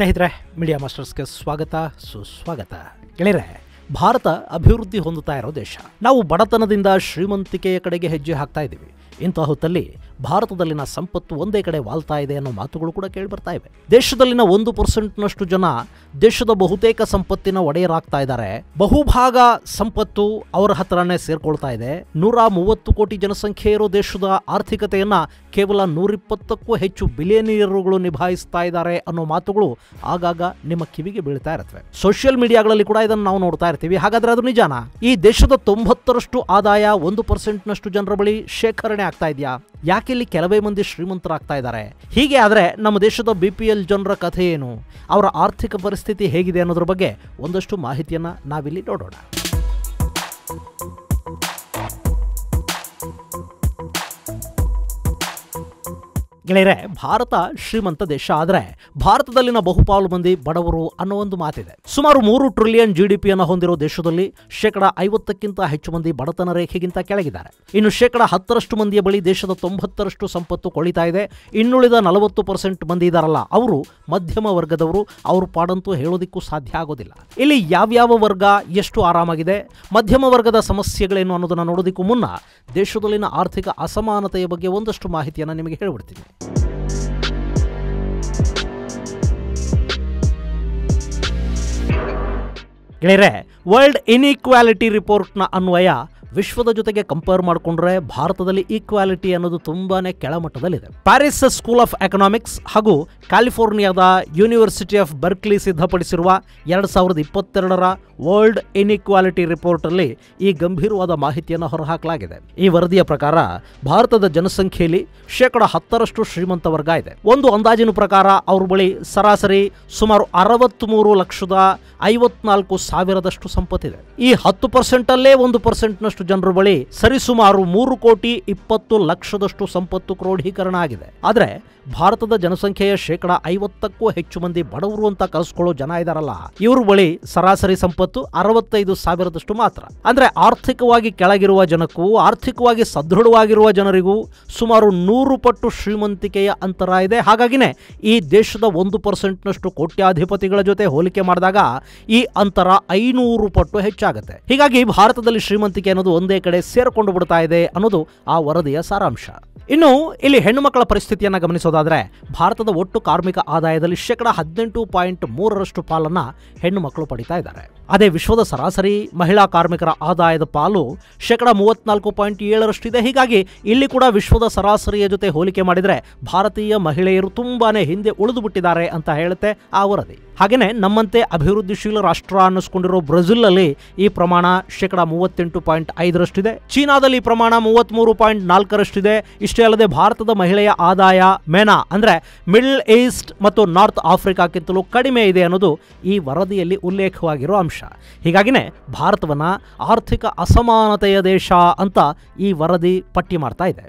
ಸ್ನೇಹಿತರೆ ಮೀಡಿಯಾ ಮಾಸ್ಟರ್ಸ್ಗೆ ಸ್ವಾಗತ ಸುಸ್ವಾಗತ ಗೆಳೆಯರೆ ಭಾರತ ಅಭಿವೃದ್ಧಿ ಹೊಂದುತ್ತಾ ಇರೋ ದೇಶ ನಾವು ಬಡತನದಿಂದ ಶ್ರೀಮಂತಿಕೆಯ ಕಡೆಗೆ ಹೆಜ್ಜೆ ಹಾಕ್ತಾ ಇದ್ದೀವಿ ಇಂಥ ಹೊತ್ತಲ್ಲಿ ಭಾರತದಲ್ಲಿನ ಸಂಪತ್ತು ಒಂದೇ ಕಡೆ ವಾಲ್ತಾ ಇದೆ ಅನ್ನೋ ಮಾತುಗಳು ಕೂಡ ಕೇಳಿ ಬರ್ತಾ ಇವೆ ದೇಶದಲ್ಲಿನ ಒಂದು ಪರ್ಸೆಂಟ್ನಷ್ಟು ಜನ ದೇಶದ ಬಹುತೇಕ ಸಂಪತ್ತಿನ ಒಡೆಯರಾಗ್ತಾ ಇದ್ದಾರೆ ಬಹುಭಾಗ ಸಂಪತ್ತು ಅವರ ಹತ್ರನೇ ಸೇರ್ಕೊಳ್ತಾ ಇದೆ ನೂರ ಮೂವತ್ತು ಕೋಟಿ ಜನಸಂಖ್ಯೆ ಇರೋ ದೇಶದ ಆರ್ಥಿಕತೆಯನ್ನ ಕೇವಲ ನೂರಿಪ್ಪತ್ತಕ್ಕೂ ಹೆಚ್ಚು ಬಿಲಿಯನಿಯರುಗಳು ನಿಭಾಯಿಸ್ತಾ ಇದ್ದಾರೆ ಅನ್ನೋ ಮಾತುಗಳು ಆಗಾಗ ನಿಮ್ಮ ಕಿವಿಗೆ ಬೀಳ್ತಾ ಇರುತ್ತವೆ ಸೋಷಿಯಲ್ ಮೀಡಿಯಾಗಳಲ್ಲಿ ಕೂಡ ಇದನ್ನು ನಾವು ನೋಡ್ತಾ ಇರ್ತೀವಿ ಹಾಗಾದ್ರೆ ಅದು ನಿಜಾನ ಈ ದೇಶದ ತೊಂಬತ್ತರಷ್ಟು ಆದಾಯ ಒಂದು ಪರ್ಸೆಂಟ್ನಷ್ಟು ಜನರ ಬಳಿ ಶೇಖರಣೆ ಆಗ್ತಾ ಇದೆಯಾ ಯಾಕೆ ಇಲ್ಲಿ ಕೆಲವೇ ಮಂದಿ ಶ್ರೀಮಂತರಾಗ್ತಾ ಇದ್ದಾರೆ ಹೀಗೆ ಆದರೆ ನಮ್ಮ ದೇಶದ ಬಿ ಪಿ ಎಲ್ ಜನರ ಕಥೆ ಏನು ಅವರ ಆರ್ಥಿಕ ಪರಿಸ್ಥಿತಿ ಹೇಗಿದೆ ಅನ್ನೋದ್ರ ಬಗ್ಗೆ ಒಂದಷ್ಟು ಮಾಹಿತಿಯನ್ನ ನಾವಿಲ್ಲಿ ನೋಡೋಣ ಗೆಳೆಯರೆ ಭಾರತ ಶ್ರೀಮಂತ ದೇಶ ಆದರೆ ಭಾರತದಲ್ಲಿನ ಬಹುಪಾಲು ಮಂದಿ ಬಡವರು ಅನ್ನೋ ಒಂದು ಮಾತಿದೆ ಸುಮಾರು ಮೂರು ಟ್ರಿಲಿಯನ್ ಜಿ ಡಿ ಪಿಯನ್ನು ಹೊಂದಿರೋ ದೇಶದಲ್ಲಿ ಶೇಕಡ ಐವತ್ತಕ್ಕಿಂತ ಹೆಚ್ಚು ಮಂದಿ ಬಡತನ ರೇಖೆಗಿಂತ ಕೆಳಗಿದ್ದಾರೆ ಇನ್ನು ಶೇಕಡ ಹತ್ತರಷ್ಟು ಮಂದಿಯ ಬಳಿ ದೇಶದ ತೊಂಬತ್ತರಷ್ಟು ಸಂಪತ್ತು ಕೊಳಿತಾ ಇದೆ ಇನ್ನುಳಿದ ನಲವತ್ತು ಪರ್ಸೆಂಟ್ ಮಂದಿ ಇದಾರಲ್ಲ ಅವರು ಮಧ್ಯಮ ವರ್ಗದವರು ಅವ್ರ ಪಾಡಂತೂ ಹೇಳೋದಿಕ್ಕೂ ಸಾಧ್ಯ ಆಗೋದಿಲ್ಲ ಇಲ್ಲಿ ಯಾವ್ಯಾವ ವರ್ಗ ಎಷ್ಟು ಆರಾಮಾಗಿದೆ ಮಧ್ಯಮ ವರ್ಗದ ಸಮಸ್ಯೆಗಳೇನು ಅನ್ನೋದನ್ನ ನೋಡೋದಕ್ಕೂ ಮುನ್ನ ದೇಶದಲ್ಲಿನ ಆರ್ಥಿಕ ಅಸಮಾನತೆಯ ಬಗ್ಗೆ ಒಂದಷ್ಟು ಮಾಹಿತಿಯನ್ನು ನಿಮಗೆ ಹೇಳ್ಬಿಡ್ತೀನಿ ಗೆಳೆಯರೆ ವರ್ಲ್ಡ್ ಇನ್ಇಕ್ವಾಲಿಟಿ ರಿಪೋರ್ಟ್ನ ಅನ್ವಯ ವಿಶ್ವದ ಜೊತೆಗೆ ಕಂಪೇರ್ ಮಾಡಿಕೊಂಡ್ರೆ ಭಾರತದಲ್ಲಿ ಈಕ್ವಾಲಿಟಿ ಅನ್ನೋದು ತುಂಬಾನೇ ಕೆಳಮಟ್ಟದಲ್ಲಿದೆ ಪ್ಯಾರಿಸ್ ಸ್ಕೂಲ್ ಆಫ್ ಎಕನಾಮಿಕ್ಸ್ ಹಾಗೂ ಕ್ಯಾಲಿಫೋರ್ನಿಯಾದ ಯೂನಿವರ್ಸಿಟಿ ಆಫ್ ಬರ್ಕ್ಲಿ ಸಿದ್ಧಪಡಿಸಿರುವ ಎರಡು ಸಾವಿರದ ಇಪ್ಪತ್ತೆರಡರ ವರ್ಲ್ಡ್ ಇನ್ಇಕ್ವಾಲಿಟಿ ರಿಪೋರ್ಟಲ್ಲಿ ಈ ಗಂಭೀರವಾದ ಮಾಹಿತಿಯನ್ನು ಹೊರಹಾಕಲಾಗಿದೆ ಈ ವರದಿಯ ಪ್ರಕಾರ ಭಾರತದ ಜನಸಂಖ್ಯೆಯಲ್ಲಿ ಶೇಕಡ ಹತ್ತರಷ್ಟು ಶ್ರೀಮಂತ ವರ್ಗ ಇದೆ ಒಂದು ಅಂದಾಜಿನ ಪ್ರಕಾರ ಅವ್ರ ಬಳಿ ಸರಾಸರಿ ಸುಮಾರು ಅರವತ್ತ್ಮೂರು ಲಕ್ಷದ ಐವತ್ನಾಲ್ಕು ಸಾವಿರದಷ್ಟು ಸಂಪತ್ತಿದೆ ಈ ಹತ್ತು ಪರ್ಸೆಂಟಲ್ಲೇ ಒಂದು ಪರ್ಸೆಂಟ್ನಷ್ಟು ಜನರ ಬಳಿ ಸರಿಸುಮಾರು ಮೂರು ಕೋಟಿ ಇಪ್ಪತ್ತು ಲಕ್ಷದಷ್ಟು ಸಂಪತ್ತು ಕ್ರೋಢೀಕರಣ ಆಗಿದೆ ಆದರೆ ಭಾರತದ ಜನಸಂಖ್ಯೆಯ ಶೇಕಡ ಐವತ್ತಕ್ಕೂ ಹೆಚ್ಚು ಮಂದಿ ಬಡವರು ಅಂತ ಕರೆಸ್ಕೊಳ್ಳೋ ಜನ ಇದಾರಲ್ಲ ಇವ್ರ ಬಳಿ ಸರಾಸರಿ ಸಂಪತ್ತು ಅರವತ್ತೈದು ಸಾವಿರದಷ್ಟು ಮಾತ್ರ ಅಂದ್ರೆ ಆರ್ಥಿಕವಾಗಿ ಕೆಳಗಿರುವ ಜನಕ್ಕೂ ಆರ್ಥಿಕವಾಗಿ ಸದೃಢವಾಗಿರುವ ಜನರಿಗೂ ಸುಮಾರು ನೂರು ಪಟ್ಟು ಶ್ರೀಮಂತಿಕೆಯ ಅಂತರ ಇದೆ ಹಾಗಾಗಿನೇ ಈ ದೇಶದ ಒಂದು ಪರ್ಸೆಂಟ್ನಷ್ಟು ಕೋಟ್ಯಾಧಿಪತಿಗಳ ಜೊತೆ ಹೋಲಿಕೆ ಮಾಡಿದಾಗ ಈ ಅಂತರ ಐನೂರು ಪಟ್ಟು ಹೆಚ್ಚಾಗುತ್ತೆ ಹೀಗಾಗಿ ಭಾರತದಲ್ಲಿ ಶ್ರೀಮಂತಿಕೆ ಅನ್ನೋದು ಒಂದೇ ಕಡೆ ಸೇರ್ಕೊಂಡು ಬಿಡ್ತಾ ಇದೆ ಅನ್ನೋದು ಆ ವರದಿಯ ಸಾರಾಂಶ ಇನ್ನು ಇಲ್ಲಿ ಹೆಣ್ಣು ಮಕ್ಕಳ ಪರಿಸ್ಥಿತಿಯನ್ನು ಗಮನಿಸೋದಾದ್ರೆ ಭಾರತದ ಒಟ್ಟು ಕಾರ್ಮಿಕ ಆದಾಯದಲ್ಲಿ ಶೇಕಡ ಹದಿನೆಂಟು ಪಾಯಿಂಟ್ ಮೂರರಷ್ಟು ಪಾಲನ್ನ ಹೆಣ್ಣು ಮಕ್ಕಳು ಪಡಿತಾ ಇದ್ದಾರೆ ಅದೇ ವಿಶ್ವದ ಸರಾಸರಿ ಮಹಿಳಾ ಕಾರ್ಮಿಕರ ಆದಾಯದ ಪಾಲು ಶೇಕಡ ಮೂವತ್ನಾಲ್ಕು ಪಾಯಿಂಟ್ ಏಳರಷ್ಟಿದೆ ಹೀಗಾಗಿ ಇಲ್ಲಿ ಕೂಡ ವಿಶ್ವದ ಸರಾಸರಿಯ ಜೊತೆ ಹೋಲಿಕೆ ಮಾಡಿದರೆ ಭಾರತೀಯ ಮಹಿಳೆಯರು ತುಂಬಾನೇ ಹಿಂದೆ ಉಳಿದು ಬಿಟ್ಟಿದ್ದಾರೆ ಅಂತ ಹೇಳುತ್ತೆ ಆ ವರದಿ ಹಾಗೆಯೇ ನಮ್ಮಂತೆ ಅಭಿವೃದ್ಧಿಶೀಲ ರಾಷ್ಟ್ರ ಅನ್ನಿಸ್ಕೊಂಡಿರೋ ಬ್ರೆಜಿಲ್ನಲ್ಲಿ ಈ ಪ್ರಮಾಣ ಶೇಕಡ ಮೂವತ್ತೆಂಟು ಪಾಯಿಂಟ್ ಐದರಷ್ಟಿದೆ ಚೀನಾದಲ್ಲಿ ಈ ಪ್ರಮಾಣ ಮೂವತ್ತ್ಮೂರು ಪಾಯಿಂಟ್ ನಾಲ್ಕರಷ್ಟಿದೆ ಇಷ್ಟೇ ಅಲ್ಲದೆ ಭಾರತದ ಮಹಿಳೆಯ ಆದಾಯ ಮೆನಾ ಅಂದ್ರೆ ಮಿಡಲ್ ಈಸ್ಟ್ ಮತ್ತು ನಾರ್ತ್ ಆಫ್ರಿಕಾಕ್ಕಿಂತಲೂ ಕಡಿಮೆ ಇದೆ ಅನ್ನೋದು ಈ ವರದಿಯಲ್ಲಿ ಉಲ್ಲೇಖವಾಗಿರೋ ಅಂಶ ಹೀಗಾಗಿನೇ ಭಾರತವನ್ನ ಆರ್ಥಿಕ ಅಸಮಾನತೆಯ ದೇಶ ಅಂತ ಈ ವರದಿ ಪಟ್ಟಿ ಮಾಡ್ತಾ ಇದೆ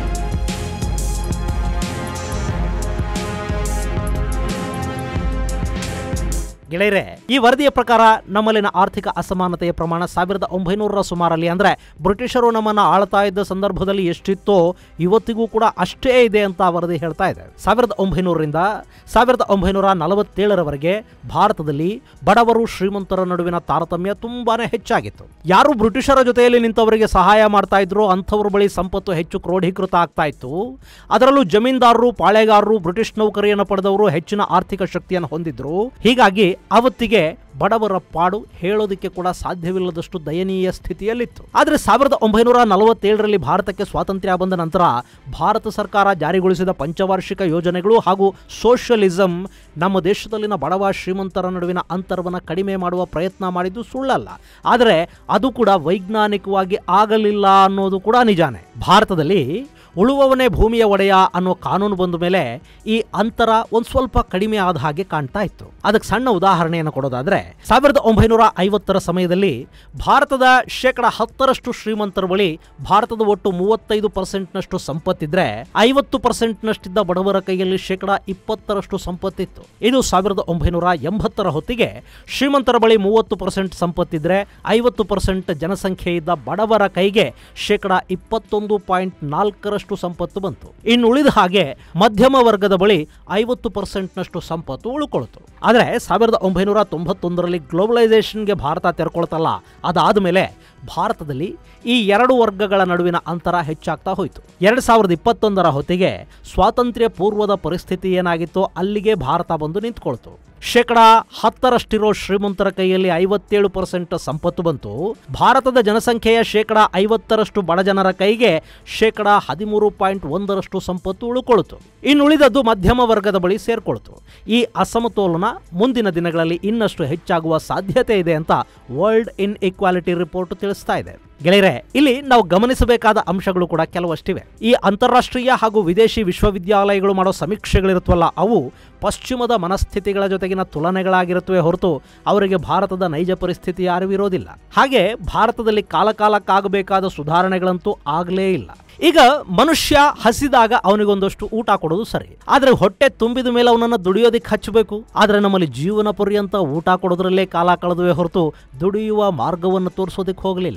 ಗೆಳೆಯರೆ ಈ ವರದಿಯ ಪ್ರಕಾರ ನಮ್ಮಲ್ಲಿನ ಆರ್ಥಿಕ ಅಸಮಾನತೆಯ ಪ್ರಮಾಣ ಸಾವಿರದ ಒಂಬೈನೂರರ ಸುಮಾರಲ್ಲಿ ಅಂದ್ರೆ ಬ್ರಿಟಿಷರು ನಮ್ಮನ್ನ ಆಳ್ತಾ ಇದ್ದ ಸಂದರ್ಭದಲ್ಲಿ ಎಷ್ಟಿತ್ತೋ ಇವತ್ತಿಗೂ ಕೂಡ ಅಷ್ಟೇ ಇದೆ ಅಂತ ಆ ವರದಿ ಹೇಳ್ತಾ ಇದೆ ಸಾವಿರದ ಒಂಬೈನೂರರಿಂದ ಸಾವಿರದ ಒಂಬೈನೂರ ನಲವತ್ತೇಳರವರೆಗೆ ಭಾರತದಲ್ಲಿ ಬಡವರು ಶ್ರೀಮಂತರ ನಡುವಿನ ತಾರತಮ್ಯ ತುಂಬಾನೇ ಹೆಚ್ಚಾಗಿತ್ತು ಯಾರು ಬ್ರಿಟಿಷರ ಜೊತೆಯಲ್ಲಿ ನಿಂತವರಿಗೆ ಸಹಾಯ ಮಾಡ್ತಾ ಇದ್ರು ಅಂಥವ್ರ ಬಳಿ ಸಂಪತ್ತು ಹೆಚ್ಚು ಕ್ರೋಢೀಕೃತ ಆಗ್ತಾ ಇತ್ತು ಅದರಲ್ಲೂ ಜಮೀನ್ದಾರರು ಪಾಳೆಗಾರರು ಬ್ರಿಟಿಷ್ ನೌಕರಿಯನ್ನು ಪಡೆದವರು ಹೆಚ್ಚಿನ ಆರ್ಥಿಕ ಶಕ್ತಿಯನ್ನು ಹೊಂದಿದ್ರು ಹೀಗಾಗಿ ಅವತ್ತಿಗೆ ಬಡವರ ಪಾಡು ಹೇಳೋದಕ್ಕೆ ಕೂಡ ಸಾಧ್ಯವಿಲ್ಲದಷ್ಟು ದಯನೀಯ ಸ್ಥಿತಿಯಲ್ಲಿತ್ತು ಆದರೆ ಸಾವಿರದ ಒಂಬೈನೂರ ನಲವತ್ತೇಳರಲ್ಲಿ ಭಾರತಕ್ಕೆ ಸ್ವಾತಂತ್ರ್ಯ ಬಂದ ನಂತರ ಭಾರತ ಸರ್ಕಾರ ಜಾರಿಗೊಳಿಸಿದ ಪಂಚವಾರ್ಷಿಕ ಯೋಜನೆಗಳು ಹಾಗೂ ಸೋಷಿಯಲಿಸಂ ನಮ್ಮ ದೇಶದಲ್ಲಿನ ಬಡವ ಶ್ರೀಮಂತರ ನಡುವಿನ ಅಂತರವನ್ನು ಕಡಿಮೆ ಮಾಡುವ ಪ್ರಯತ್ನ ಮಾಡಿದ್ದು ಸುಳ್ಳಲ್ಲ ಆದರೆ ಅದು ಕೂಡ ವೈಜ್ಞಾನಿಕವಾಗಿ ಆಗಲಿಲ್ಲ ಅನ್ನೋದು ಕೂಡ ನಿಜಾನೇ ಭಾರತದಲ್ಲಿ ಉಳುವವನೇ ಭೂಮಿಯ ಒಡೆಯ ಅನ್ನೋ ಕಾನೂನು ಬಂದ ಮೇಲೆ ಈ ಅಂತರ ಒಂದು ಸ್ವಲ್ಪ ಕಡಿಮೆ ಆದ ಹಾಗೆ ಕಾಣ್ತಾ ಇತ್ತು ಅದಕ್ಕೆ ಸಣ್ಣ ಉದಾಹರಣೆಯನ್ನು ಕೊಡೋದಾದ್ರೆ ಸಾವಿರದ ಒಂಬೈನೂರ ಐವತ್ತರ ಸಮಯದಲ್ಲಿ ಭಾರತದ ಶೇಕಡ ಹತ್ತರಷ್ಟು ಶ್ರೀಮಂತರ ಬಳಿ ಭಾರತದ ಒಟ್ಟು ಮೂವತ್ತೈದು ಪರ್ಸೆಂಟ್ನಷ್ಟು ಸಂಪತ್ತಿದ್ರೆ ಐವತ್ತು ಪರ್ಸೆಂಟ್ನಷ್ಟಿದ್ದ ಬಡವರ ಕೈಯಲ್ಲಿ ಶೇಕಡ ಇಪ್ಪತ್ತರಷ್ಟು ಸಂಪತ್ತಿತ್ತು ಇದು ಸಾವಿರದ ಒಂಬೈನೂರ ಎಂಬತ್ತರ ಹೊತ್ತಿಗೆ ಶ್ರೀಮಂತರ ಬಳಿ ಮೂವತ್ತು ಪರ್ಸೆಂಟ್ ಸಂಪತ್ತಿದ್ರೆ ಐವತ್ತು ಪರ್ಸೆಂಟ್ ಜನಸಂಖ್ಯೆ ಇದ್ದ ಬಡವರ ಕೈಗೆ ಶೇಕಡ ಇಪ್ಪತ್ತೊಂದು ಪಾಯಿಂಟ್ ನಾಲ್ಕರಷ್ಟು ಸಂಪತ್ತು ಬಂತು ಇನ್ನು ಉಳಿದ ಹಾಗೆ ಮಧ್ಯಮ ವರ್ಗದ ಬಳಿ ಐವತ್ತು ಪರ್ಸೆಂಟ್ನಷ್ಟು ಸಂಪತ್ತು ಉಳ್ಕೊಳ್ತು ಆದರೆ ಸಾವಿರದ ಒಂಬೈನೂರ ತೊಂಬತ್ತೊಂದರಲ್ಲಿ ಗ್ಲೋಬಲೈಸೇಷನ್ಗೆ ಭಾರತ ತೆರ್ಕೊಳ್ತಲ್ಲ ಅದಾದ ಮೇಲೆ ಭಾರತದಲ್ಲಿ ಈ ಎರಡು ವರ್ಗಗಳ ನಡುವಿನ ಅಂತರ ಹೆಚ್ಚಾಗ್ತಾ ಹೋಯಿತು ಎರಡು ಸಾವಿರದ ಇಪ್ಪತ್ತೊಂದರ ಹೊತ್ತಿಗೆ ಸ್ವಾತಂತ್ರ್ಯ ಪೂರ್ವದ ಪರಿಸ್ಥಿತಿ ಏನಾಗಿತ್ತೋ ಅಲ್ಲಿಗೆ ಭಾರತ ಬಂದು ನಿಂತ್ಕೊಳ್ತು ಶೇಕಡ ಹತ್ತರಷ್ಟಿರೋ ಶ್ರೀಮಂತರ ಕೈಯಲ್ಲಿ ಐವತ್ತೇಳು ಪರ್ಸೆಂಟ್ ಸಂಪತ್ತು ಬಂತು ಭಾರತದ ಜನಸಂಖ್ಯೆಯ ಶೇಕಡ ಐವತ್ತರಷ್ಟು ಬಡಜನರ ಕೈಗೆ ಶೇಕಡ ಹದಿಮೂರು ಪಾಯಿಂಟ್ ಒಂದರಷ್ಟು ಸಂಪತ್ತು ಉಳ್ಕೊಳ್ತು ಇನ್ನುಳಿದದ್ದು ಮಧ್ಯಮ ವರ್ಗದ ಬಳಿ ಸೇರ್ಕೊಳ್ತು ಈ ಅಸಮತೋಲನ ಮುಂದಿನ ದಿನಗಳಲ್ಲಿ ಇನ್ನಷ್ಟು ಹೆಚ್ಚಾಗುವ ಸಾಧ್ಯತೆ ಇದೆ ಅಂತ ವರ್ಲ್ಡ್ ಇನ್ ಈಕ್ವಾಲಿಟಿ ರಿಪೋರ್ಟ್ ತಿಳಿಸ್ತಾ ಇದೆ ಗೆಳೆಯರೆ ಇಲ್ಲಿ ನಾವು ಗಮನಿಸಬೇಕಾದ ಅಂಶಗಳು ಕೂಡ ಕೆಲವಷ್ಟಿವೆ ಈ ಅಂತಾರಾಷ್ಟ್ರೀಯ ಹಾಗೂ ವಿದೇಶಿ ವಿಶ್ವವಿದ್ಯಾಲಯಗಳು ಮಾಡೋ ಸಮೀಕ್ಷೆಗಳಿರುತ್ತವಲ್ಲ ಅವು ಪಶ್ಚಿಮದ ಮನಸ್ಥಿತಿಗಳ ಜೊತೆಗಿನ ತುಲನೆಗಳಾಗಿರುತ್ತವೆ ಹೊರತು ಅವರಿಗೆ ಭಾರತದ ನೈಜ ಪರಿಸ್ಥಿತಿಯ ಅರಿವಿರೋದಿಲ್ಲ ಹಾಗೆ ಭಾರತದಲ್ಲಿ ಕಾಲಕಾಲಕ್ಕಾಗಬೇಕಾದ ಸುಧಾರಣೆಗಳಂತೂ ಆಗಲೇ ಇಲ್ಲ ಈಗ ಮನುಷ್ಯ ಹಸಿದಾಗ ಅವನಿಗೊಂದಷ್ಟು ಊಟ ಕೊಡೋದು ಸರಿ ಆದ್ರೆ ಹೊಟ್ಟೆ ತುಂಬಿದ ಮೇಲೆ ಅವನನ್ನು ದುಡಿಯೋದಿಕ್ಕೆ ಹಚ್ಚಬೇಕು ಆದ್ರೆ ನಮ್ಮಲ್ಲಿ ಜೀವನ ಪರ್ಯಂತ ಊಟ ಕೊಡೋದ್ರಲ್ಲೇ ಕಾಲ ಕಳೆದುವೆ ಹೊರತು ದುಡಿಯುವ ಮಾರ್ಗವನ್ನು ತೋರಿಸೋದಕ್ಕೆ ಹೋಗಲಿಲ್ಲ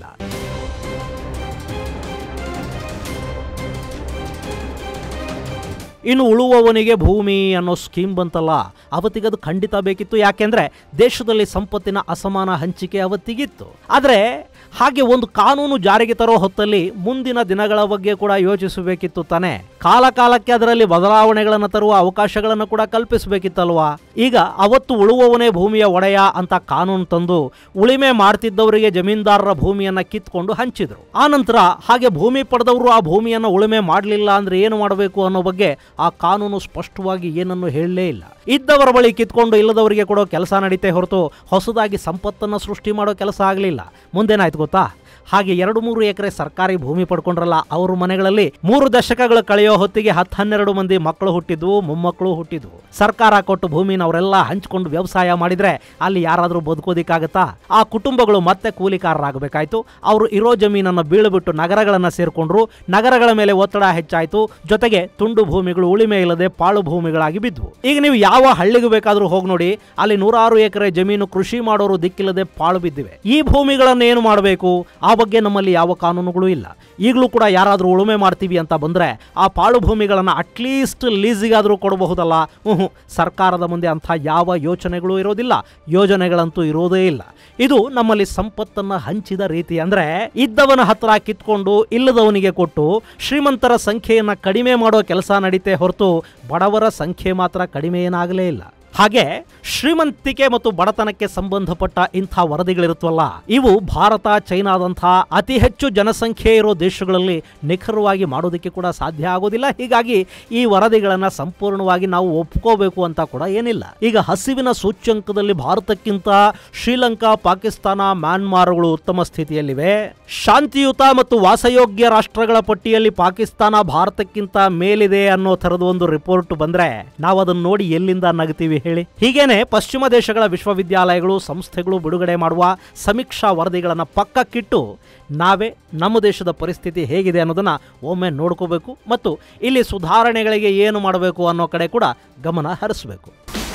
ಇನ್ನು ಉಳುವವನಿಗೆ ಭೂಮಿ ಅನ್ನೋ ಸ್ಕೀಮ್ ಬಂತಲ್ಲ ಅವತ್ತಿಗದು ಖಂಡಿತ ಬೇಕಿತ್ತು ಯಾಕೆಂದ್ರೆ ದೇಶದಲ್ಲಿ ಸಂಪತ್ತಿನ ಅಸಮಾನ ಹಂಚಿಕೆ ಅವತ್ತಿಗಿತ್ತು ಆದರೆ ಹಾಗೆ ಒಂದು ಕಾನೂನು ಜಾರಿಗೆ ತರೋ ಹೊತ್ತಲ್ಲಿ ಮುಂದಿನ ದಿನಗಳ ಬಗ್ಗೆ ಕೂಡ ಯೋಚಿಸಬೇಕಿತ್ತು ತಾನೆ ಕಾಲ ಕಾಲಕ್ಕೆ ಅದರಲ್ಲಿ ಬದಲಾವಣೆಗಳನ್ನು ತರುವ ಅವಕಾಶಗಳನ್ನು ಕೂಡ ಕಲ್ಪಿಸಬೇಕಿತ್ತಲ್ವಾ ಈಗ ಅವತ್ತು ಉಳುವವನೇ ಭೂಮಿಯ ಒಡೆಯ ಅಂತ ಕಾನೂನು ತಂದು ಉಳಿಮೆ ಮಾಡ್ತಿದ್ದವರಿಗೆ ಜಮೀನ್ದಾರರ ಭೂಮಿಯನ್ನ ಕಿತ್ಕೊಂಡು ಹಂಚಿದ್ರು ಆನಂತರ ಹಾಗೆ ಭೂಮಿ ಪಡೆದವರು ಆ ಭೂಮಿಯನ್ನು ಉಳುಮೆ ಮಾಡಲಿಲ್ಲ ಅಂದ್ರೆ ಏನು ಮಾಡಬೇಕು ಅನ್ನೋ ಬಗ್ಗೆ ಆ ಕಾನೂನು ಸ್ಪಷ್ಟವಾಗಿ ಏನನ್ನು ಹೇಳಲೇ ಇಲ್ಲ ಇದ್ದವರ ಬಳಿ ಕಿತ್ಕೊಂಡು ಇಲ್ಲದವರಿಗೆ ಕೊಡೋ ಕೆಲಸ ನಡೀತೆ ಹೊರತು ಹೊಸದಾಗಿ ಸಂಪತ್ತನ್ನು ಸೃಷ್ಟಿ ಮಾಡೋ ಕೆಲಸ ಆಗಲಿಲ್ಲ ಮುಂದೇನಾಯ್ತು ಗೊತ್ತಾ ಹಾಗೆ ಎರಡು ಮೂರು ಎಕರೆ ಸರ್ಕಾರಿ ಭೂಮಿ ಪಡ್ಕೊಂಡ್ರಲ್ಲ ಅವ್ರ ಮನೆಗಳಲ್ಲಿ ಮೂರು ದಶಕಗಳು ಕಳೆಯೋ ಹೊತ್ತಿಗೆ ಹತ್ತು ಹನ್ನೆರಡು ಮಂದಿ ಮಕ್ಕಳು ಹುಟ್ಟಿದ್ವು ಮೊಮ್ಮಕ್ಕಳು ಹುಟ್ಟಿದ್ವು ಸರ್ಕಾರ ಕೊಟ್ಟು ಭೂಮಿನ ಅವರೆಲ್ಲ ಹಂಚ್ಕೊಂಡು ವ್ಯವಸಾಯ ಮಾಡಿದ್ರೆ ಅಲ್ಲಿ ಯಾರಾದರೂ ಬದುಕೋದಿಕ್ಕಾಗತ್ತಾ ಆ ಕುಟುಂಬಗಳು ಮತ್ತೆ ಕೂಲಿಕಾರರಾಗಬೇಕಾಯ್ತು ಅವರು ಇರೋ ಜಮೀನನ್ನು ಬೀಳುಬಿಟ್ಟು ನಗರಗಳನ್ನು ಸೇರ್ಕೊಂಡ್ರು ನಗರಗಳ ಮೇಲೆ ಒತ್ತಡ ಹೆಚ್ಚಾಯಿತು ಜೊತೆಗೆ ತುಂಡು ಭೂಮಿಗಳು ಉಳಿಮೆ ಇಲ್ಲದೆ ಪಾಳು ಭೂಮಿಗಳಾಗಿ ಬಿದ್ವು ಈಗ ನೀವು ಯಾವ ಹಳ್ಳಿಗೆ ಬೇಕಾದರೂ ಹೋಗಿ ನೋಡಿ ಅಲ್ಲಿ ನೂರಾರು ಎಕರೆ ಜಮೀನು ಕೃಷಿ ಮಾಡೋರು ದಿಕ್ಕಿಲ್ಲದೆ ಪಾಳು ಬಿದ್ದಿವೆ ಈ ಭೂಮಿಗಳನ್ನು ಏನು ಮಾಡಬೇಕು ಆ ಬಗ್ಗೆ ನಮ್ಮಲ್ಲಿ ಯಾವ ಕಾನೂನುಗಳು ಇಲ್ಲ ಈಗಲೂ ಕೂಡ ಯಾರಾದರೂ ಉಳುಮೆ ಮಾಡ್ತೀವಿ ಅಂತ ಬಂದರೆ ಆ ಪಾಳು ಭೂಮಿಗಳನ್ನು ಅಟ್ಲೀಸ್ಟ್ ಲೀಸಿಗಾದರೂ ಕೊಡಬಹುದಲ್ಲ ಹ್ಞೂ ಸರ್ಕಾರದ ಮುಂದೆ ಅಂಥ ಯಾವ ಯೋಚನೆಗಳು ಇರೋದಿಲ್ಲ ಯೋಜನೆಗಳಂತೂ ಇರೋದೇ ಇಲ್ಲ ಇದು ನಮ್ಮಲ್ಲಿ ಸಂಪತ್ತನ್ನು ಹಂಚಿದ ರೀತಿ ಅಂದರೆ ಇದ್ದವನ ಹತ್ರ ಕಿತ್ಕೊಂಡು ಇಲ್ಲದವನಿಗೆ ಕೊಟ್ಟು ಶ್ರೀಮಂತರ ಸಂಖ್ಯೆಯನ್ನು ಕಡಿಮೆ ಮಾಡೋ ಕೆಲಸ ನಡೀತೆ ಹೊರತು ಬಡವರ ಸಂಖ್ಯೆ ಮಾತ್ರ ಕಡಿಮೆ ಏನಾಗಲೇ ಇಲ್ಲ ಹಾಗೆ ಶ್ರೀಮಂತಿಕೆ ಮತ್ತು ಬಡತನಕ್ಕೆ ಸಂಬಂಧಪಟ್ಟ ಇಂಥ ವರದಿಗಳಿರುತ್ತವಲ್ಲ ಇವು ಭಾರತ ಚೈನಾದಂಥ ಅತಿ ಹೆಚ್ಚು ಜನಸಂಖ್ಯೆ ಇರೋ ದೇಶಗಳಲ್ಲಿ ನಿಖರವಾಗಿ ಮಾಡೋದಕ್ಕೆ ಕೂಡ ಸಾಧ್ಯ ಆಗೋದಿಲ್ಲ ಹೀಗಾಗಿ ಈ ವರದಿಗಳನ್ನು ಸಂಪೂರ್ಣವಾಗಿ ನಾವು ಒಪ್ಕೋಬೇಕು ಅಂತ ಕೂಡ ಏನಿಲ್ಲ ಈಗ ಹಸಿವಿನ ಸೂಚ್ಯಂಕದಲ್ಲಿ ಭಾರತಕ್ಕಿಂತ ಶ್ರೀಲಂಕಾ ಪಾಕಿಸ್ತಾನ ಮ್ಯಾನ್ಮಾರ್ಗಳು ಉತ್ತಮ ಸ್ಥಿತಿಯಲ್ಲಿವೆ ಶಾಂತಿಯುತ ಮತ್ತು ವಾಸಯೋಗ್ಯ ರಾಷ್ಟ್ರಗಳ ಪಟ್ಟಿಯಲ್ಲಿ ಪಾಕಿಸ್ತಾನ ಭಾರತಕ್ಕಿಂತ ಮೇಲಿದೆ ಅನ್ನೋ ಥರದ ಒಂದು ರಿಪೋರ್ಟ್ ಬಂದ್ರೆ ನಾವು ಅದನ್ನ ನೋಡಿ ಎಲ್ಲಿಂದ ನಗ್ತೀವಿ ಹೇಳಿ ಹೀಗೇನೆ ಪಶ್ಚಿಮ ದೇಶಗಳ ವಿಶ್ವವಿದ್ಯಾಲಯಗಳು ಸಂಸ್ಥೆಗಳು ಬಿಡುಗಡೆ ಮಾಡುವ ಸಮೀಕ್ಷಾ ವರದಿಗಳನ್ನು ಪಕ್ಕಕ್ಕಿಟ್ಟು ನಾವೇ ನಮ್ಮ ದೇಶದ ಪರಿಸ್ಥಿತಿ ಹೇಗಿದೆ ಅನ್ನೋದನ್ನ ಒಮ್ಮೆ ನೋಡ್ಕೋಬೇಕು ಮತ್ತು ಇಲ್ಲಿ ಸುಧಾರಣೆಗಳಿಗೆ ಏನು ಮಾಡಬೇಕು ಅನ್ನೋ ಕಡೆ ಕೂಡ ಗಮನ ಹರಿಸಬೇಕು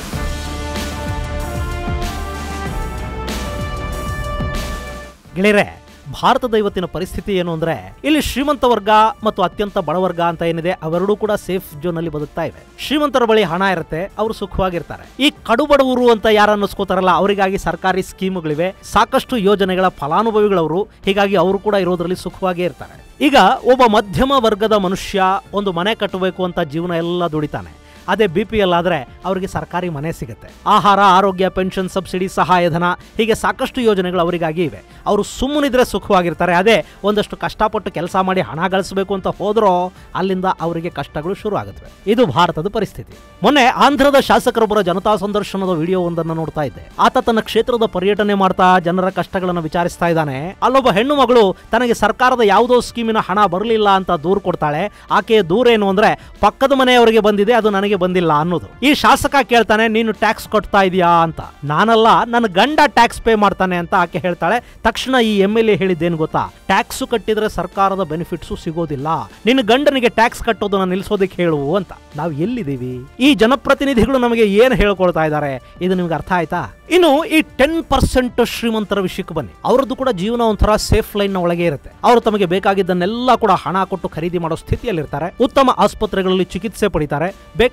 ಗೆಳೆಯರೆ ಭಾರತದ ಇವತ್ತಿನ ಪರಿಸ್ಥಿತಿ ಏನು ಅಂದ್ರೆ ಇಲ್ಲಿ ಶ್ರೀಮಂತ ವರ್ಗ ಮತ್ತು ಅತ್ಯಂತ ಬಡವರ್ಗ ಅಂತ ಏನಿದೆ ಅವೆರಡೂ ಕೂಡ ಸೇಫ್ ಜೋನ್ ಅಲ್ಲಿ ಬದುಕ್ತಾ ಇವೆ ಶ್ರೀಮಂತರ ಬಳಿ ಹಣ ಇರುತ್ತೆ ಅವರು ಸುಖವಾಗಿರ್ತಾರೆ ಈ ಕಡು ಬಡವರು ಅಂತ ಯಾರು ಅನ್ನಿಸ್ಕೋತಾರಲ್ಲ ಅವರಿಗಾಗಿ ಸರ್ಕಾರಿ ಸ್ಕೀಮ್ಗಳಿವೆ ಸಾಕಷ್ಟು ಯೋಜನೆಗಳ ಫಲಾನುಭವಿಗಳವರು ಹೀಗಾಗಿ ಅವರು ಕೂಡ ಇರೋದ್ರಲ್ಲಿ ಸುಖವಾಗೇ ಇರ್ತಾರೆ ಈಗ ಒಬ್ಬ ಮಧ್ಯಮ ವರ್ಗದ ಮನುಷ್ಯ ಒಂದು ಮನೆ ಕಟ್ಟಬೇಕು ಅಂತ ಜೀವನ ಎಲ್ಲ ದುಡಿತಾನೆ ಅದೇ ಬಿ ಪಿ ಎಲ್ ಆದರೆ ಅವರಿಗೆ ಸರ್ಕಾರಿ ಮನೆ ಸಿಗುತ್ತೆ ಆಹಾರ ಆರೋಗ್ಯ ಪೆನ್ಷನ್ ಸಬ್ಸಿಡಿ ಸಹಾಯಧನ ಹೀಗೆ ಸಾಕಷ್ಟು ಯೋಜನೆಗಳು ಅವರಿಗಾಗಿ ಇವೆ ಅವರು ಸುಮ್ಮನಿದ್ರೆ ಸುಖವಾಗಿರ್ತಾರೆ ಅದೇ ಒಂದಷ್ಟು ಕಷ್ಟಪಟ್ಟು ಕೆಲಸ ಮಾಡಿ ಹಣ ಗಳಿಸಬೇಕು ಅಂತ ಹೋದ್ರೋ ಅಲ್ಲಿಂದ ಅವರಿಗೆ ಕಷ್ಟಗಳು ಶುರು ಆಗುತ್ತವೆ ಇದು ಭಾರತದ ಪರಿಸ್ಥಿತಿ ಮೊನ್ನೆ ಆಂಧ್ರದ ಶಾಸಕರೊಬ್ಬರ ಜನತಾ ಸಂದರ್ಶನದ ವಿಡಿಯೋ ಒಂದನ್ನು ನೋಡ್ತಾ ಇದ್ದೆ ಆತ ತನ್ನ ಕ್ಷೇತ್ರದ ಪರ್ಯಟನೆ ಮಾಡ್ತಾ ಜನರ ಕಷ್ಟಗಳನ್ನು ವಿಚಾರಿಸ್ತಾ ಇದ್ದಾನೆ ಅಲ್ಲೊಬ್ಬ ಹೆಣ್ಣು ಮಗಳು ತನಗೆ ಸರ್ಕಾರದ ಯಾವುದೋ ಸ್ಕೀಮಿನ ಹಣ ಬರಲಿಲ್ಲ ಅಂತ ದೂರು ಕೊಡ್ತಾಳೆ ಆಕೆಯ ದೂರ ಏನು ಅಂದ್ರೆ ಪಕ್ಕದ ಮನೆಯವರಿಗೆ ಬಂದಿದೆ ಅದು ನನಗೆ ಬಂದಿಲ್ಲ ಅನ್ನೋದು ಈ ಶಾಸಕ ಕೇಳ್ತಾನೆ ನೀನು ಟ್ಯಾಕ್ಸ್ ಕೊಡ್ತಾ ಇದೀಯಾ ಅಂತ ನಾನಲ್ಲ ನನ್ನ ಗಂಡ ಟ್ಯಾಕ್ಸ್ ಪೇ ಮಾಡ್ತಾನೆ ಅಂತ ಆಕೆ ಹೇಳ್ತಾಳೆ ತಕ್ಷಣ ಈ ಎಂ ಎಲ್ ಎ ಹೇಳಿದ್ದೇನು ಗೊತ್ತಾ ಟ್ಯಾಕ್ಸ್ ಕಟ್ಟಿದ್ರೆ ಸರ್ಕಾರದ ಬೆನಿಫಿಟ್ಸು ಸಿಗೋದಿಲ್ಲ ನಿನ್ನ ಗಂಡನಿಗೆ ಟ್ಯಾಕ್ಸ್ ಕಟ್ಟೋದನ್ನ ನಿಲ್ಸೋದಕ್ಕೆ ಹೇಳು ಅಂತ ನಾವು ಎಲ್ಲಿದ್ದೀವಿ ಈ ಜನಪ್ರತಿನಿಧಿಗಳು ನಮಗೆ ಏನು ಹೇಳ್ಕೊಳ್ತಾ ಇದ್ದಾರೆ ಇದು ನಿಮ್ಗೆ ಅರ್ಥ ಆಯ್ತಾ ಇನ್ನು ಈ ಟೆನ್ ಪರ್ಸೆಂಟ್ ಶ್ರೀಮಂತರ ವಿಷಯಕ್ಕೆ ಬನ್ನಿ ಅವರದ್ದು ಕೂಡ ಜೀವನ ಒಂಥರ ಸೇಫ್ ಲೈನ್ ನ ಒಳಗೆ ಇರುತ್ತೆ ಅವರು ತಮಗೆ ಬೇಕಾಗಿದ್ದನ್ನೆಲ್ಲ ಕೂಡ ಹಣ ಕೊಟ್ಟು ಖರೀದಿ ಮಾಡೋ ಸ್ಥಿತಿಯಲ್ಲಿರ್ತಾರೆ ಉತ್ತಮ ಆಸ್ಪತ್ರೆಗಳಲ್ಲಿ ಚಿಕಿತ್ಸೆ ಪಡಿತಾರೆ ಬೇಕಾದ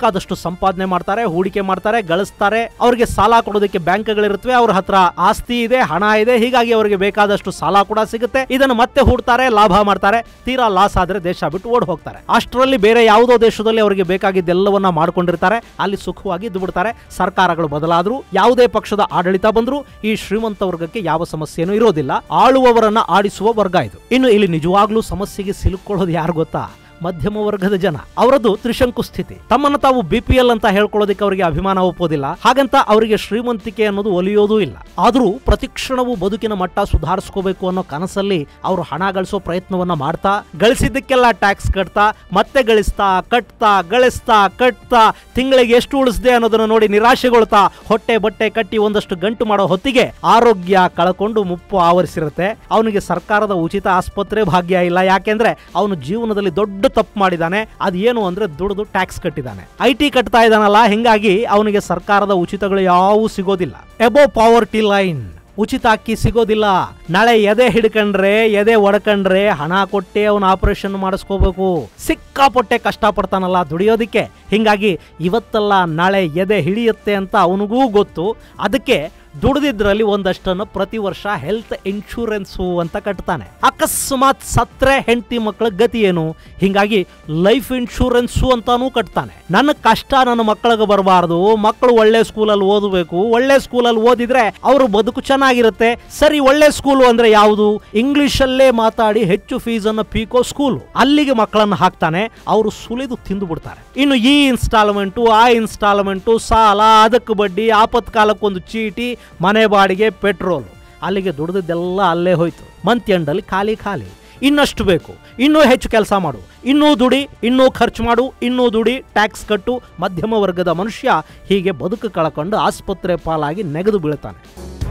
ಬೇಕಾದಷ್ಟು ಸಂಪಾದನೆ ಮಾಡ್ತಾರೆ ಹೂಡಿಕೆ ಮಾಡ್ತಾರೆ ಗಳಿಸ್ತಾರೆ ಅವರಿಗೆ ಸಾಲ ಕೊಡೋದಕ್ಕೆ ಬ್ಯಾಂಕ್ಗಳಿರುತ್ತವೆ ಅವ್ರ ಹತ್ರ ಆಸ್ತಿ ಇದೆ ಹಣ ಇದೆ ಹೀಗಾಗಿ ಅವರಿಗೆ ಬೇಕಾದಷ್ಟು ಸಾಲ ಕೂಡ ಸಿಗುತ್ತೆ ಇದನ್ನು ಮತ್ತೆ ಹೂಡ್ತಾರೆ ಲಾಭ ಮಾಡ್ತಾರೆ ತೀರಾ ಲಾಸ್ ಆದ್ರೆ ದೇಶ ಬಿಟ್ಟು ಓಡ್ ಹೋಗ್ತಾರೆ ಅಷ್ಟರಲ್ಲಿ ಬೇರೆ ಯಾವುದೋ ದೇಶದಲ್ಲಿ ಅವರಿಗೆ ಬೇಕಾಗಿದ್ದೆಲ್ಲವನ್ನ ಮಾಡ್ಕೊಂಡಿರ್ತಾರೆ ಅಲ್ಲಿ ಸುಖವಾಗಿ ಇದ್ದು ಬಿಡ್ತಾರೆ ಸರ್ಕಾರಗಳು ಬದಲಾದ್ರು ಯಾವುದೇ ಪಕ್ಷದ ಆಡಳಿತ ಬಂದ್ರು ಈ ಶ್ರೀಮಂತ ವರ್ಗಕ್ಕೆ ಯಾವ ಸಮಸ್ಯೆನೂ ಇರೋದಿಲ್ಲ ಆಳುವವರನ್ನ ಆಡಿಸುವ ವರ್ಗ ಇದು ಇನ್ನು ಇಲ್ಲಿ ನಿಜವಾಗ್ಲೂ ಸಮಸ್ಯೆಗೆ ಸಿಲುಕೊಳ್ಳೋದು ಯಾರು ಗೊತ್ತಾ ಮಧ್ಯಮ ವರ್ಗದ ಜನ ಅವರದ್ದು ತ್ರಿಶಂಕು ಸ್ಥಿತಿ ತಮ್ಮನ್ನ ತಾವು ಬಿ ಪಿ ಎಲ್ ಅಂತ ಹೇಳ್ಕೊಳ್ಳೋದಕ್ಕೆ ಅವರಿಗೆ ಅಭಿಮಾನ ಒಪ್ಪೋದಿಲ್ಲ ಹಾಗಂತ ಅವರಿಗೆ ಶ್ರೀಮಂತಿಕೆ ಅನ್ನೋದು ಒಲಿಯೋದೂ ಇಲ್ಲ ಆದ್ರೂ ಪ್ರತಿಕ್ಷಣವೂ ಬದುಕಿನ ಮಟ್ಟ ಸುಧಾರಿಸ್ಕೋಬೇಕು ಅನ್ನೋ ಕನಸಲ್ಲಿ ಅವರು ಹಣ ಗಳಿಸೋ ಪ್ರಯತ್ನವನ್ನ ಮಾಡ್ತಾ ಗಳಿಸಿದ್ದಕ್ಕೆಲ್ಲ ಟ್ಯಾಕ್ಸ್ ಕಟ್ತಾ ಮತ್ತೆ ಗಳಿಸ್ತಾ ಕಟ್ತಾ ಗಳಿಸ್ತಾ ಕಟ್ತಾ ತಿಂಗಳಿಗೆ ಎಷ್ಟು ಉಳಿಸ್ದೆ ಅನ್ನೋದನ್ನ ನೋಡಿ ನಿರಾಶೆಗೊಳ್ತಾ ಹೊಟ್ಟೆ ಬಟ್ಟೆ ಕಟ್ಟಿ ಒಂದಷ್ಟು ಗಂಟು ಮಾಡೋ ಹೊತ್ತಿಗೆ ಆರೋಗ್ಯ ಕಳ್ಕೊಂಡು ಮುಪ್ಪು ಆವರಿಸಿರುತ್ತೆ ಅವನಿಗೆ ಸರ್ಕಾರದ ಉಚಿತ ಆಸ್ಪತ್ರೆ ಭಾಗ್ಯ ಇಲ್ಲ ಯಾಕೆಂದ್ರೆ ಅವನು ಜೀವನದಲ್ಲಿ ದೊಡ್ಡ ತಪ್ಪು ಮಾಡಿದಾನೆ ಅದು ಏನು ಅಂದ್ರೆ ದುಡ್ದು ಟ್ಯಾಕ್ಸ್ ಕಟ್ಟಿದ್ದಾನೆ ಐ ಟಿ ಕಟ್ತಾ ಇದ್ದಾನಲ್ಲ ಹಿಂಗಾಗಿ ಅವನಿಗೆ ಸರ್ಕಾರದ ಉಚಿತಗಳು ಯಾವೂ ಸಿಗೋದಿಲ್ಲ ಎಬೋ ಪಾವರ್ಟಿ ಲೈನ್ ಉಚಿತ ಅಕ್ಕಿ ಸಿಗೋದಿಲ್ಲ ನಾಳೆ ಎದೆ ಹಿಡ್ಕಂಡ್ರೆ ಎದೆ ಒಡ್ಕಂಡ್ರೆ ಹಣ ಕೊಟ್ಟೆ ಅವನು ಆಪರೇಷನ್ ಮಾಡಿಸ್ಕೋಬೇಕು ಸಿಕ್ಕಾಪಟ್ಟೆ ಕಷ್ಟಪಡ್ತಾನಲ್ಲ ದುಡಿಯೋದಿಕ್ಕೆ ಹಿಂಗಾಗಿ ಇವತ್ತಲ್ಲ ನಾಳೆ ಎದೆ ಹಿಡಿಯುತ್ತೆ ಅಂತ ಅವನಿಗೂ ಗೊತ್ತು ಅದಕ್ಕೆ ದುಡ್ದಿದ್ರಲ್ಲಿ ಒಂದಷ್ಟನ್ನು ಪ್ರತಿ ವರ್ಷ ಹೆಲ್ತ್ ಇನ್ಶೂರೆನ್ಸು ಅಂತ ಕಟ್ತಾನೆ ಅಕಸ್ಮಾತ್ ಸತ್ರೆ ಹೆಂಡತಿ ಮಕ್ಕಳ ಗತಿ ಏನು ಹಿಂಗಾಗಿ ಲೈಫ್ ಇನ್ಶೂರೆನ್ಸು ಅಂತಾನೂ ಕಟ್ತಾನೆ ನನ್ನ ಕಷ್ಟ ನನ್ನ ಮಕ್ಕಳಿಗೆ ಬರಬಾರ್ದು ಮಕ್ಕಳು ಒಳ್ಳೆ ಸ್ಕೂಲಲ್ಲಿ ಓದಬೇಕು ಒಳ್ಳೆ ಸ್ಕೂಲಲ್ಲಿ ಓದಿದ್ರೆ ಅವರು ಬದುಕು ಚೆನ್ನಾಗಿರುತ್ತೆ ಸರಿ ಒಳ್ಳೆ ಸ್ಕೂಲು ಅಂದ್ರೆ ಯಾವುದು ಇಂಗ್ಲಿಷಲ್ಲೇ ಮಾತಾಡಿ ಹೆಚ್ಚು ಫೀಸನ್ನು ಪೀಕೋ ಸ್ಕೂಲು ಅಲ್ಲಿಗೆ ಮಕ್ಕಳನ್ನು ಹಾಕ್ತಾನೆ ಅವರು ಸುಲಿದು ತಿಂದು ಬಿಡ್ತಾರೆ ಇನ್ನು ಈ ಇನ್ಸ್ಟಾಲ್ಮೆಂಟು ಆ ಇನ್ಸ್ಟಾಲ್ಮೆಂಟು ಸಾಲ ಅದಕ್ಕೆ ಬಡ್ಡಿ ಆಪತ್ಕಾಲಕ್ಕೊಂದು ಚೀಟಿ ಮನೆ ಬಾಡಿಗೆ ಪೆಟ್ರೋಲ್ ಅಲ್ಲಿಗೆ ದುಡ್ದಿದ್ದೆಲ್ಲ ಅಲ್ಲೇ ಹೋಯ್ತು ಮಂತ್ ಎಂಡಲ್ಲಿ ಖಾಲಿ ಖಾಲಿ ಇನ್ನಷ್ಟು ಬೇಕು ಇನ್ನೂ ಹೆಚ್ಚು ಕೆಲಸ ಮಾಡು ಇನ್ನೂ ದುಡಿ ಇನ್ನೂ ಖರ್ಚು ಮಾಡು ಇನ್ನೂ ದುಡಿ ಟ್ಯಾಕ್ಸ್ ಕಟ್ಟು ಮಧ್ಯಮ ವರ್ಗದ ಮನುಷ್ಯ ಹೀಗೆ ಬದುಕು ಕಳ್ಕೊಂಡು ಆಸ್ಪತ್ರೆ ಪಾಲಾಗಿ ನೆಗೆದು ಬೀಳ್ತಾನೆ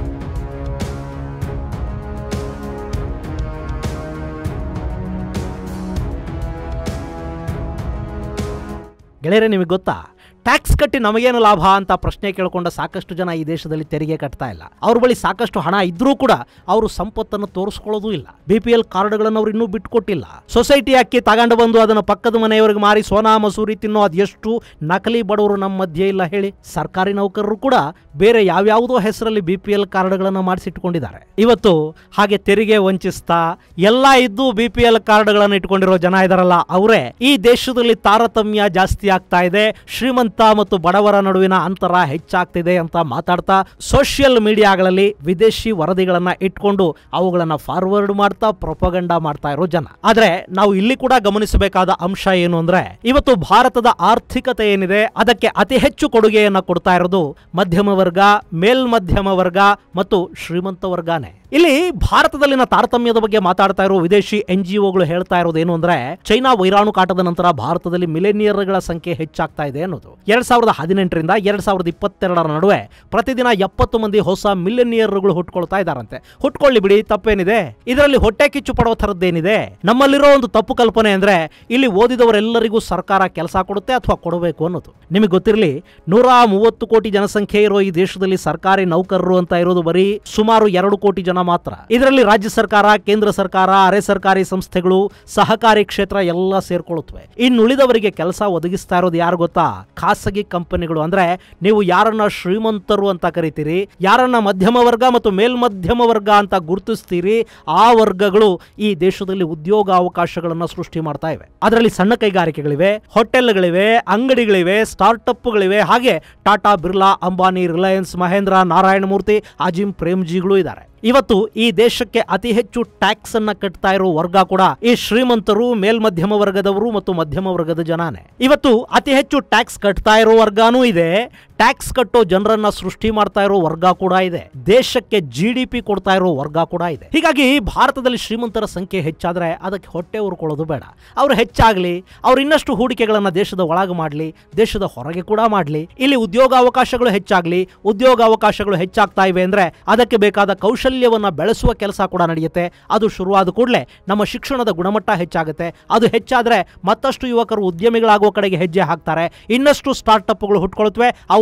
ಗೆಳೆಯರೆ ನಿಮಗೆ ಗೊತ್ತಾ ಟ್ಯಾಕ್ಸ್ ಕಟ್ಟಿ ನಮಗೇನು ಲಾಭ ಅಂತ ಪ್ರಶ್ನೆ ಕೇಳ್ಕೊಂಡ ಸಾಕಷ್ಟು ಜನ ಈ ದೇಶದಲ್ಲಿ ತೆರಿಗೆ ಕಟ್ತಾ ಇಲ್ಲ ಅವ್ರ ಬಳಿ ಸಾಕಷ್ಟು ಹಣ ಇದ್ರೂ ಕೂಡ ಅವರು ಸಂಪತ್ತನ್ನು ತೋರಿಸ್ಕೊಳ್ಳೋದು ಇಲ್ಲ ಬಿ ಪಿ ಎಲ್ ಕಾರ್ಡ್ಗಳನ್ನು ಅವ್ರು ಇನ್ನೂ ಬಿಟ್ಕೊಟ್ಟಿಲ್ಲ ಸೊಸೈಟಿ ಅಕ್ಕಿ ತಗೊಂಡು ಬಂದು ಅದನ್ನು ಪಕ್ಕದ ಮನೆಯವರಿಗೆ ಮಾರಿ ಸೋನಾ ಮಸೂರಿ ತಿನ್ನೋ ಅದೆಷ್ಟು ನಕಲಿ ಬಡವರು ನಮ್ಮ ಮಧ್ಯೆ ಇಲ್ಲ ಹೇಳಿ ಸರ್ಕಾರಿ ನೌಕರರು ಕೂಡ ಬೇರೆ ಯಾವ್ಯಾವುದೋ ಹೆಸರಲ್ಲಿ ಬಿ ಪಿ ಎಲ್ ಕಾರ್ಡ್ಗಳನ್ನು ಮಾಡಿಸಿಟ್ಕೊಂಡಿದ್ದಾರೆ ಇವತ್ತು ಹಾಗೆ ತೆರಿಗೆ ವಂಚಿಸ್ತಾ ಎಲ್ಲ ಇದ್ದು ಬಿ ಪಿ ಎಲ್ ಕಾರ್ಡ್ಗಳನ್ನು ಇಟ್ಕೊಂಡಿರೋ ಜನ ಇದಾರಲ್ಲ ಅವರೇ ಈ ದೇಶದಲ್ಲಿ ತಾರತಮ್ಯ ಜಾಸ್ತಿ ಆಗ್ತಾ ಇದೆ ಶ್ರೀಮಂತ ಮತ್ತು ಬಡವರ ನಡುವಿನ ಅಂತರ ಹೆಚ್ಚಾಗ್ತಿದೆ ಅಂತ ಮಾತಾಡ್ತಾ ಸೋಷಿಯಲ್ ಮೀಡಿಯಾಗಳಲ್ಲಿ ವಿದೇಶಿ ವರದಿಗಳನ್ನ ಇಟ್ಕೊಂಡು ಅವುಗಳನ್ನ ಫಾರ್ವರ್ಡ್ ಮಾಡ್ತಾ ಪ್ರೊಪಗಂಡ ಮಾಡ್ತಾ ಇರೋ ಜನ ಆದ್ರೆ ನಾವು ಇಲ್ಲಿ ಕೂಡ ಗಮನಿಸಬೇಕಾದ ಅಂಶ ಏನು ಅಂದ್ರೆ ಇವತ್ತು ಭಾರತದ ಆರ್ಥಿಕತೆ ಏನಿದೆ ಅದಕ್ಕೆ ಅತಿ ಹೆಚ್ಚು ಕೊಡುಗೆಯನ್ನ ಕೊಡ್ತಾ ಇರೋದು ಮಧ್ಯಮ ವರ್ಗ ಮೇಲ್ಮಧ್ಯಮ ವರ್ಗ ಮತ್ತು ಶ್ರೀಮಂತ ವರ್ಗನೇ ಇಲ್ಲಿ ಭಾರತದಲ್ಲಿನ ತಾರತಮ್ಯದ ಬಗ್ಗೆ ಮಾತಾಡ್ತಾ ಇರೋ ವಿದೇಶಿ ಎನ್ ಜಿ ಒಗಳು ಹೇಳ್ತಾ ಇರೋದು ಏನು ಅಂದ್ರೆ ಚೈನಾ ವೈರಾಣು ಕಾಟದ ನಂತರ ಭಾರತದಲ್ಲಿ ಮಿಲೇನಿಯರ್ಗಳ ಸಂಖ್ಯೆ ಹೆಚ್ಚಾಗ್ತಾ ಇದೆ ಅನ್ನೋದು ಎರಡ್ ಸಾವಿರದ ಹದಿನೆಂಟರಿಂದ ಎರಡ್ ಸಾವಿರದ ಇಪ್ಪತ್ತೆರಡರ ನಡುವೆ ಪ್ರತಿದಿನ ಎಪ್ಪತ್ತು ಮಂದಿ ಹೊಸ ಮಿಲೇನಿಯರ್ಗಳು ಹುಟ್ಕೊಳ್ತಾ ಇದಾರಂತೆ ಹುಟ್ಕೊಳ್ಳಿ ಬಿಡಿ ತಪ್ಪೇನಿದೆ ಇದರಲ್ಲಿ ಹೊಟ್ಟೆ ಕಿಚ್ಚು ಪಡೋ ಥರದ್ದೇನಿದೆ ನಮ್ಮಲ್ಲಿರೋ ಒಂದು ತಪ್ಪು ಕಲ್ಪನೆ ಅಂದ್ರೆ ಇಲ್ಲಿ ಓದಿದವರೆಲ್ಲರಿಗೂ ಸರ್ಕಾರ ಕೆಲಸ ಕೊಡುತ್ತೆ ಅಥವಾ ಕೊಡಬೇಕು ಅನ್ನೋದು ನಿಮಗೆ ಗೊತ್ತಿರಲಿ ನೂರ ಮೂವತ್ತು ಕೋಟಿ ಜನಸಂಖ್ಯೆ ಇರೋ ಈ ದೇಶದಲ್ಲಿ ಸರ್ಕಾರಿ ನೌಕರರು ಅಂತ ಇರೋದು ಬರೀ ಸುಮಾರು ಎರಡು ಕೋಟಿ ಜನ ಮಾತ್ರ ಇದರಲ್ಲಿ ರಾಜ್ಯ ಸರ್ಕಾರ ಕೇಂದ್ರ ಸರ್ಕಾರ ಅರೆ ಸರ್ಕಾರಿ ಸಂಸ್ಥೆಗಳು ಸಹಕಾರಿ ಕ್ಷೇತ್ರ ಎಲ್ಲ ಸೇರ್ಕೊಳ್ಳುತ್ತವೆ ಇನ್ನುಳಿದವರಿಗೆ ಕೆಲಸ ಒದಗಿಸ್ತಾ ಇರೋದು ಯಾರು ಗೊತ್ತಾ ಖಾಸಗಿ ಕಂಪನಿಗಳು ಅಂದ್ರೆ ನೀವು ಯಾರನ್ನ ಶ್ರೀಮಂತರು ಅಂತ ಕರಿತೀರಿ ಯಾರನ್ನ ಮಧ್ಯಮ ವರ್ಗ ಮತ್ತು ಮೇಲ್ಮಧ್ಯಮ ವರ್ಗ ಅಂತ ಗುರುತಿಸ್ತೀರಿ ಆ ವರ್ಗಗಳು ಈ ದೇಶದಲ್ಲಿ ಉದ್ಯೋಗ ಅವಕಾಶಗಳನ್ನ ಸೃಷ್ಟಿ ಮಾಡ್ತಾ ಇವೆ ಅದರಲ್ಲಿ ಸಣ್ಣ ಕೈಗಾರಿಕೆಗಳಿವೆ ಹೋಟೆಲ್ಗಳಿವೆ ಅಂಗಡಿಗಳಿವೆ ಸ್ಟಾರ್ಟ್ಅಪ್ಗಳಿವೆ ಹಾಗೆ ಟಾಟಾ ಬಿರ್ಲಾ ಅಂಬಾನಿ ರಿಲಯನ್ಸ್ ಮಹೇಂದ್ರ ನಾರಾಯಣ ಮೂರ್ತಿ ಅಜಿಂ ಪ್ರೇಮ್ಜಿಗಳು ಇದ್ದಾರೆ ಇವತ್ತು ಈ ದೇಶಕ್ಕೆ ಅತಿ ಹೆಚ್ಚು ಟ್ಯಾಕ್ಸ್ ಅನ್ನ ಕಟ್ತಾ ಇರೋ ವರ್ಗ ಕೂಡ ಈ ಶ್ರೀಮಂತರು ಮೇಲ್ಮಧ್ಯಮ ವರ್ಗದವರು ಮತ್ತು ಮಧ್ಯಮ ವರ್ಗದ ಜನಾನೇ ಇವತ್ತು ಅತಿ ಹೆಚ್ಚು ಟ್ಯಾಕ್ಸ್ ಕಟ್ತಾ ಇರೋ ವರ್ಗಾನೂ ಇದೆ ಟ್ಯಾಕ್ಸ್ ಕಟ್ಟೋ ಜನರನ್ನ ಸೃಷ್ಟಿ ಮಾಡ್ತಾ ಇರೋ ವರ್ಗ ಕೂಡ ಇದೆ ದೇಶಕ್ಕೆ ಜಿ ಡಿ ಪಿ ಕೊಡ್ತಾ ಇರೋ ವರ್ಗ ಕೂಡ ಇದೆ ಹೀಗಾಗಿ ಭಾರತದಲ್ಲಿ ಶ್ರೀಮಂತರ ಸಂಖ್ಯೆ ಹೆಚ್ಚಾದ್ರೆ ಅದಕ್ಕೆ ಹೊಟ್ಟೆ ಉರ್ಕೊಳ್ಳೋದು ಬೇಡ ಅವ್ರು ಹೆಚ್ಚಾಗ್ಲಿ ಅವ್ರು ಇನ್ನಷ್ಟು ಹೂಡಿಕೆಗಳನ್ನ ದೇಶದ ಒಳಗೆ ಮಾಡಲಿ ದೇಶದ ಹೊರಗೆ ಕೂಡ ಮಾಡಲಿ ಇಲ್ಲಿ ಉದ್ಯೋಗ ಅವಕಾಶಗಳು ಹೆಚ್ಚಾಗ್ಲಿ ಉದ್ಯೋಗ ಅವಕಾಶಗಳು ಹೆಚ್ಚಾಗ್ತಾ ಇವೆ ಅಂದ್ರೆ ಅದಕ್ಕೆ ಬೇಕಾದ ಕೌಶಲ್ಯವನ್ನ ಬೆಳೆಸುವ ಕೆಲಸ ಕೂಡ ನಡೆಯುತ್ತೆ ಅದು ಶುರುವಾದ ಕೂಡಲೇ ನಮ್ಮ ಶಿಕ್ಷಣದ ಗುಣಮಟ್ಟ ಹೆಚ್ಚಾಗುತ್ತೆ ಅದು ಹೆಚ್ಚಾದ್ರೆ ಮತ್ತಷ್ಟು ಯುವಕರು ಉದ್ಯಮಿಗಳಾಗುವ ಕಡೆಗೆ ಹೆಜ್ಜೆ ಹಾಕ್ತಾರೆ ಇನ್ನಷ್ಟು ಸ್ಟಾರ್ಟ್ಅಪ್ಗಳು ಹುಟ್ಕೊಳ್ತವೆ ಅವು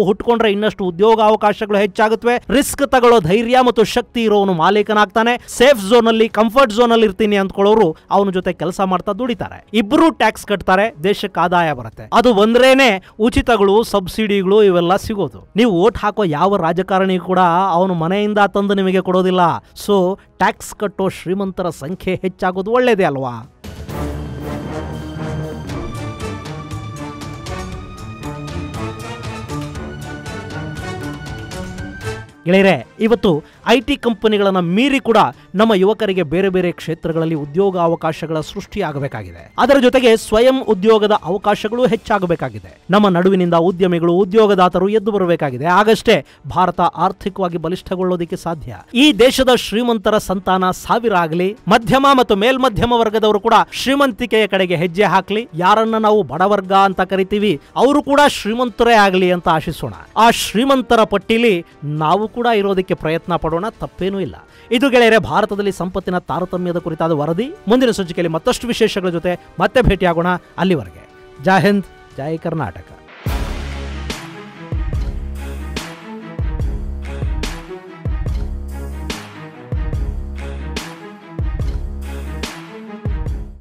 ಹುಟ್ಕೊಂಡ್ರೆ ಇನ್ನಷ್ಟು ಉದ್ಯೋಗ ಅವಕಾಶಗಳು ಹೆಚ್ಚಾಗುತ್ತವೆ ರಿಸ್ಕ್ ತಗೊಳ್ಳೋ ಧೈರ್ಯ ಮತ್ತು ಶಕ್ತಿ ಇರೋನು ಮಾಲೀಕನಾಗ್ತಾನೆ ಸೇಫ್ ಝೋನ್ ಅಲ್ಲಿ ಕಂಫರ್ಟ್ ಝೋನ್ ಅಲ್ಲಿ ಇರ್ತೀನಿ ಅಂದ್ಕೊಳ್ಳೋರು ಅವನ ಜೊತೆ ಕೆಲಸ ಮಾಡ್ತಾ ದುಡಿತಾರೆ ಇಬ್ರು ಟ್ಯಾಕ್ಸ್ ಕಟ್ತಾರೆ ದೇಶಕ್ಕೆ ಆದಾಯ ಬರುತ್ತೆ ಅದು ಬಂದ್ರೇನೆ ಉಚಿತಗಳು ಸಬ್ಸಿಡಿಗಳು ಇವೆಲ್ಲ ಸಿಗೋದು ನೀವು ಓಟ್ ಹಾಕೋ ಯಾವ ರಾಜಕಾರಣಿ ಕೂಡ ಅವನು ಮನೆಯಿಂದ ತಂದು ನಿಮಗೆ ಕೊಡೋದಿಲ್ಲ ಸೊ ಟ್ಯಾಕ್ಸ್ ಕಟ್ಟೋ ಶ್ರೀಮಂತರ ಸಂಖ್ಯೆ ಹೆಚ್ಚಾಗೋದು ಒಳ್ಳೇದೇ ಅಲ್ವಾ ಗೆಳೆಯರೆ ಇವತ್ತು ಐ ಟಿ ಕಂಪನಿಗಳನ್ನು ಮೀರಿ ಕೂಡ ನಮ್ಮ ಯುವಕರಿಗೆ ಬೇರೆ ಬೇರೆ ಕ್ಷೇತ್ರಗಳಲ್ಲಿ ಉದ್ಯೋಗ ಅವಕಾಶಗಳ ಸೃಷ್ಟಿಯಾಗಬೇಕಾಗಿದೆ ಅದರ ಜೊತೆಗೆ ಸ್ವಯಂ ಉದ್ಯೋಗದ ಅವಕಾಶಗಳು ಹೆಚ್ಚಾಗಬೇಕಾಗಿದೆ ನಮ್ಮ ನಡುವಿನಿಂದ ಉದ್ಯಮಿಗಳು ಉದ್ಯೋಗದಾತರು ಎದ್ದು ಬರಬೇಕಾಗಿದೆ ಆಗಷ್ಟೇ ಭಾರತ ಆರ್ಥಿಕವಾಗಿ ಬಲಿಷ್ಠಗೊಳ್ಳೋದಕ್ಕೆ ಸಾಧ್ಯ ಈ ದೇಶದ ಶ್ರೀಮಂತರ ಸಂತಾನ ಸಾವಿರ ಆಗಲಿ ಮಧ್ಯಮ ಮತ್ತು ಮೇಲ್ಮಧ್ಯಮ ವರ್ಗದವರು ಕೂಡ ಶ್ರೀಮಂತಿಕೆಯ ಕಡೆಗೆ ಹೆಜ್ಜೆ ಹಾಕ್ಲಿ ಯಾರನ್ನ ನಾವು ಬಡವರ್ಗ ಅಂತ ಕರಿತೀವಿ ಅವರು ಕೂಡ ಶ್ರೀಮಂತರೇ ಆಗಲಿ ಅಂತ ಆಶಿಸೋಣ ಆ ಶ್ರೀಮಂತರ ಪಟ್ಟಿಲಿ ನಾವು ಕೂಡ ಇರೋದಕ್ಕೆ ಪ್ರಯತ್ನ ಪಡೋಣ ತಪ್ಪೇನೂ ಇಲ್ಲ ಇದು ಗೆಳೆಯರೆ ಭಾರತದಲ್ಲಿ ಸಂಪತ್ತಿನ ತಾರತಮ್ಯದ ಕುರಿತಾದ ವರದಿ ಮುಂದಿನ ಸಂಚಿಕೆಯಲ್ಲಿ ಮತ್ತಷ್ಟು ವಿಶೇಷಗಳ ಜೊತೆ ಮತ್ತೆ ಭೇಟಿಯಾಗೋಣ ಅಲ್ಲಿವರೆಗೆ ಜೈ ಹಿಂದ್ ಜೈ ಕರ್ನಾಟಕ